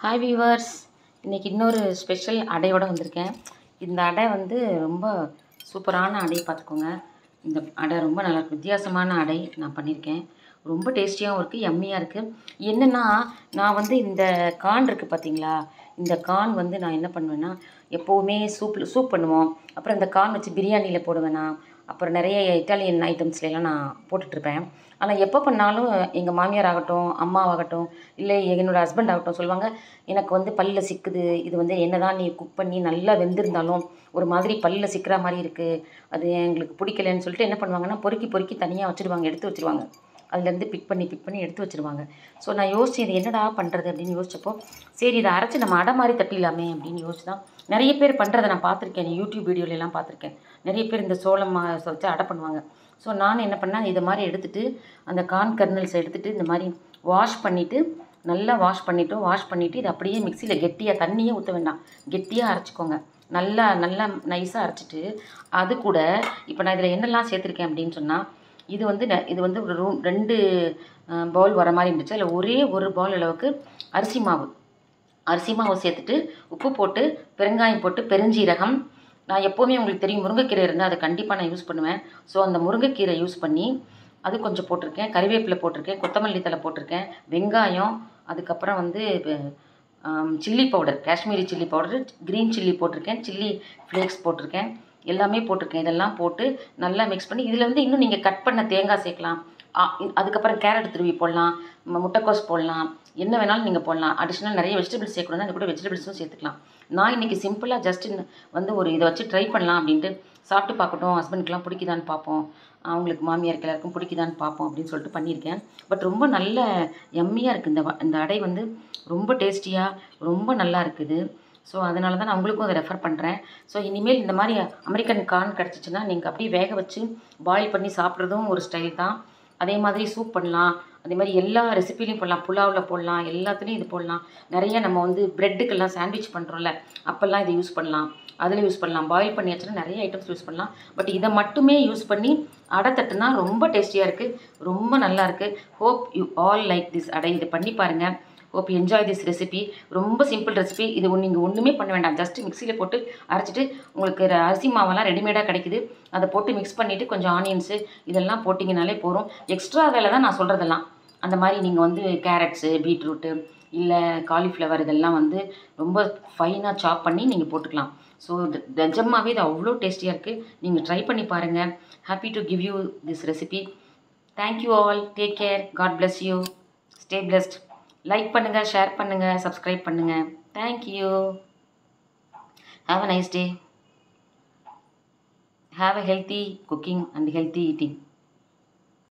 hi viewers இன்றைக்கி இன்னொரு special அடையோடு வந்திருக்கேன் இந்த அடை வந்து ரொம்ப சூப்பரான அடை பார்த்துக்கோங்க இந்த அடை ரொம்ப நல்லா வித்தியாசமான அடை நான் பண்ணியிருக்கேன் ரொம்ப டேஸ்டியாகவும் இருக்குது யம்மியாக இருக்குது என்னென்னா நான் வந்து இந்த கார்ன் இருக்குது பார்த்தீங்களா இந்த கார்ன் வந்து நான் என்ன பண்ணுவேன்னா எப்போவுமே சூப் சூப் பண்ணுவோம் அப்புறம் இந்த கார்ன் வச்சு பிரியாணியில் போடுவேன் நான் அப்புறம் நிறைய இட்டாலியன் ஐட்டம்ஸ்லாம் நான் போட்டுட்ருப்பேன் ஆனால் எப்போ பண்ணாலும் எங்கள் மாமியார் ஆகட்டும் அம்மாவாகட்டும் இல்லை என்னோடய ஹஸ்பண்ட் ஆகட்டும் சொல்லுவாங்க எனக்கு வந்து பல்லில் சிக்குது இது வந்து என்ன தான் நீ குக் பண்ணி நல்லா வெந்திருந்தாலும் ஒரு மாதிரி பல்லில் சிக்கிற மாதிரி இருக்குது அது எங்களுக்கு பிடிக்கலன்னு சொல்லிட்டு என்ன பண்ணுவாங்கன்னா பொறுக்கி பொறுக்கி தனியாக வச்சுருவாங்க எடுத்து வச்சுருவாங்க அதுலேருந்து பிக் பண்ணி பிக் பண்ணி எடுத்து வச்சுருவாங்க ஸோ நான் யோசிச்சு இது என்னடா பண்ணுறது அப்படின்னு யோசிச்சப்போ சரி இதை அரைச்சி நம்ம அடை மாதிரி தட்டிடலாமே அப்படின்னு யோசிச்சு தான் நிறைய பேர் பண்ணுறதை நான் பார்த்துருக்கேன் யூடியூப் வீடியோலலாம் பார்த்துருக்கேன் நிறைய பேர் இந்த சோளம் மா- வச்சு அடை பண்ணுவாங்க ஸோ நான் என்ன பண்ணேன் இதை மாதிரி எடுத்துகிட்டு அந்த கார்ன் கர்னல்ஸ் எடுத்துகிட்டு இந்த மாதிரி வாஷ் பண்ணிவிட்டு நல்லா வாஷ் பண்ணிவிட்டு வாஷ் பண்ணிவிட்டு இதை அப்படியே மிக்சியில் கெட்டியாக தண்ணியே ஊற்ற வேண்டாம் கெட்டியாக அரைச்சிக்கோங்க நல்லா நல்லா நைஸாக அரைச்சிட்டு அது கூட இப்போ நான் இதில் என்னெல்லாம் சேர்த்துருக்கேன் அப்படின்னு சொன்னால் இது வந்து ந- இது வந்து ஒரு ரூம் ரெண்டு பவுல் வர மாதிரி இருந்துச்சு அதில் ஒரே ஒரு பவுல் அளவுக்கு அரிசி மாவு அரிசி மாவு சேர்த்துட்டு உப்பு போட்டு பெருங்காயம் போட்டு பெருஞ்சீரகம் நான் எப்போவுமே உங்களுக்கு தெரியும் முருங்கைக்கீரை இருந்தால் அதை கண்டிப்பாக நான் யூஸ் பண்ணுவேன் ஸோ அந்த முருங்கைக்கீரை யூஸ் பண்ணி அது கொஞ்சம் போட்டிருக்கேன் கறிவேப்பிலை போட்டிருக்கேன் கொத்தமல்லி தழை போட்டிருக்கேன் வெங்காயம் அதுக்கப்புறம் வந்து chilli powder Kashmiri chilli powder green chilli போட்டிருக்கேன் சில்லி ஃப்ளேக்ஸ் போட்டிருக்கேன் எல்லாமே போட்டிருக்கேன் இதெல்லாம் போட்டு நல்லா மிக்ஸ் பண்ணி இதில் வந்து இன்னும் நீங்கள் கட் பண்ண தேங்காய் சேர்க்கலாம் ஆ, இ- அதுக்கப்புறம் கேரட் துருவி போடலாம் ம- முட்டைக்கோஸ் போடலாம் என்ன வேணாலும் நீங்கள் போடலாம் அடிஷ்னல் நிறைய வெஜிடபிள்ஸ் சேர்க்கணும்னா அது கூட வெஜிடபிள்ஸும் சேர்த்துக்கலாம் நான் இன்றைக்கி சிம்பிளாக ஜஸ்ட் வந்து ஒரு இதை வச்சு ட்ரை பண்ணலாம் அப்படின்ட்டு சாப்பிட்டு பார்க்கட்டும் ஹஸ்பண்டுக்கெலாம் பிடிக்குதான்னு பார்ப்போம் அவங்களுக்கு மாமியாருக்கு எல்லாருக்கும் பிடிக்குதான்னு பார்ப்போம் அப்படின்னு சொல்லிட்டு பண்ணியிருக்கேன் பட் ரொம்ப நல்ல எம்மியாக இருக்குது இந்த வ- இந்த அடை வந்து ரொம்ப டேஸ்டியாக ரொம்ப நல்லா இருக்குது ஸோ அதனால தான் நான் உங்களுக்கும் அதை ரெஃபர் பண்ணுறேன் ஸோ இனிமேல் இந்த மாதிரி அமெரிக்கன் கார்ன் கிடச்சிச்சின்னா நீங்கள் அப்படியே வேக வச்சு பாயில் பண்ணி சாப்பிட்றதும் ஒரு ஸ்டைல் தான் அதே மாதிரி சூப் பண்ணலாம் அதே மாதிரி எல்லா ரெசிபிலையும் போடலாம் புலாவில் போடலாம் எல்லாத்துலேயும் இது போடலாம் நிறைய நம்ம வந்து ப்ரெட்டுக்கெல்லாம் சாண்ட்விச் பண்ணுறோம்ல அப்போல்லாம் இதை யூஸ் பண்ணலாம் அதில் யூஸ் பண்ணலாம் பாயில் பண்ணி வச்சுன்னா நிறைய ஐட்டம்ஸ் யூஸ் பண்ணலாம் பட் இதை மட்டுமே யூஸ் பண்ணி அடை தட்டுனா ரொம்ப டேஸ்டியாக இருக்குது ரொம்ப நல்லா இருக்குது hope you all like this adai இதை பண்ணி பாருங்கள் ஹோப் என்ஜாய் திஸ் ரெசிபி ரொம்ப சிம்பிள் ரெசிபி இது நீங்கள் ஒன்றுமே பண்ண வேண்டாம் ஜஸ்ட் மிக்சியில் போட்டு அரைச்சிட்டு உங்களுக்கு ர- அரிசி மாவெல்லாம் ரெடிமேடாக கிடைக்குது அதை போட்டு மிக்ஸ் பண்ணிவிட்டு கொஞ்சம் ஆனியன்ஸு இதெல்லாம் போட்டிங்கனாலே போதும் எக்ஸ்ட்ரா வேலை தான் நான் சொல்கிறதெல்லாம் அந்த மாதிரி நீங்கள் வந்து கேரட்ஸு பீட்ரூட்டு இல்லை காலிஃப்ளவர் இதெல்லாம் வந்து ரொம்ப ஃபைனாக சாப் பண்ணி நீங்கள் போட்டுக்கலாம் ஸோ நிஜமாகவே இது அவ்வளோ டேஸ்டியாக இருக்குது நீங்கள் ட்ரை பண்ணி பாருங்கள் happy to give you this recipe thank you all take care god bless you stay blessed like பண்ணுங்கள் ஷேர் பண்ணுங்கள் சப்ஸ்கிரைப் பண்ணுங்கள் thank you have a nice day have a healthy cooking and healthy eating